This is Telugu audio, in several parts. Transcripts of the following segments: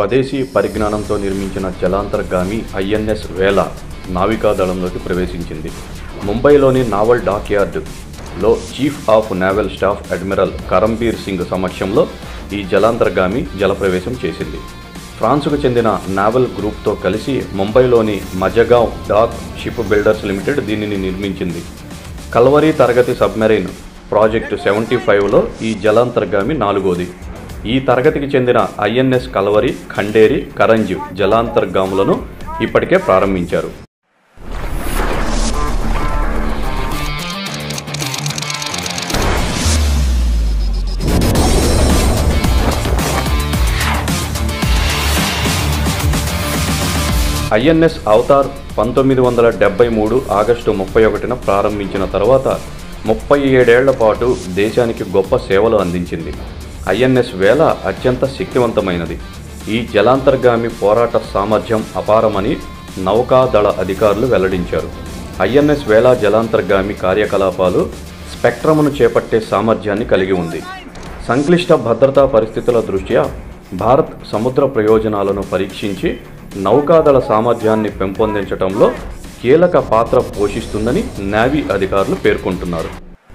స్వదేశీ పరిజ్ఞానంతో నిర్మించిన జలాంతర్గామి ఐఎన్ఎస్ వేల నావికాదళంలోకి ప్రవేశించింది ముంబైలోని నావల్ డాక్యార్డ్ లో chief of naval staff admiral Karambir Singh సమక్షంలో ఈ జలాంతర్గామి జలప్రవేశం చేసింది ఫ్రాన్స్కు చెందిన నావల్ గ్రూప్తో కలిసి ముంబైలోని Mazagaon dock ship builders limited దీనిని నిర్మించింది కల్వరీ తరగతి సబ్మెరైన్ ప్రాజెక్టు సెవెంటీ ఫైవ్లో ఈ జలాంతర్గామి నాలుగోది ఈ తరగతికి చెందిన ఐఎన్ఎస్ కల్వరి ఖండేరి కరంజ్ జలాంతర్గాములను ఇప్పటికే ప్రారంభించారు ఐఎన్ఎస్ అవతార్ పంతొమ్మిది వందల డెబ్బై మూడు ఆగస్టు ముప్పై ఒకటిన ప్రారంభించిన తర్వాత ముప్పై ఏడేళ్ల పాటు దేశానికి గొప్ప సేవలు అందించింది ఐఎన్ఎస్ వేల అత్యంత శక్తివంతమైనది ఈ జలాంతర్గామి పోరాట సామర్థ్యం అపారమని నౌకాదళ అధికారులు వెల్లడించారు ఐఎన్ఎస్ వేల జలాంతర్గామి కార్యకలాపాలు స్పెక్ట్రమ్ను చేపట్టే సామర్థ్యాన్ని కలిగి ఉంది సంక్లిష్ట భద్రతా పరిస్థితుల దృష్ట్యా భారత్ సముద్ర ప్రయోజనాలను పరీక్షించి నౌకాదళ సామర్థ్యాన్ని పెంపొందించడంలో కీలక పాత్ర పోషిస్తుందని నేవీ అధికారులు పేర్కొంటున్నారు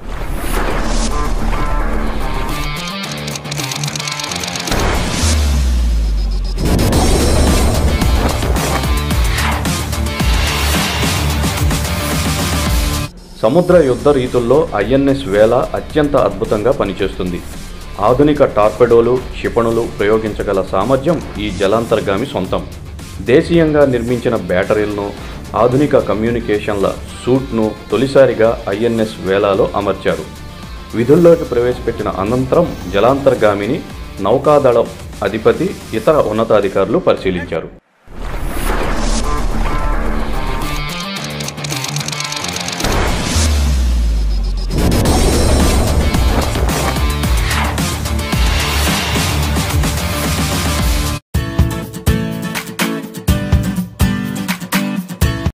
సముద్ర యుద్ధ రీతుల్లో ఐఎన్ఎస్ వేల అత్యంత అద్భుతంగా పనిచేస్తుంది ఆధునిక టార్పెడోలు క్షిపణులు ప్రయోగించగల సామర్థ్యం ఈ జలాంతర్గామి సొంతం దేశీయంగా నిర్మించిన బ్యాటరీలను ఆధునిక కమ్యూనికేషన్ల సూట్ను తొలిసారిగా ఐఎన్ఎస్ వేలాలో అమర్చారు విధుల్లోకి ప్రవేశపెట్టిన అనంతరం జలాంతర్గామిని నౌకాదళం అధిపతి ఇతర ఉన్నతాధికారులు పరిశీలించారు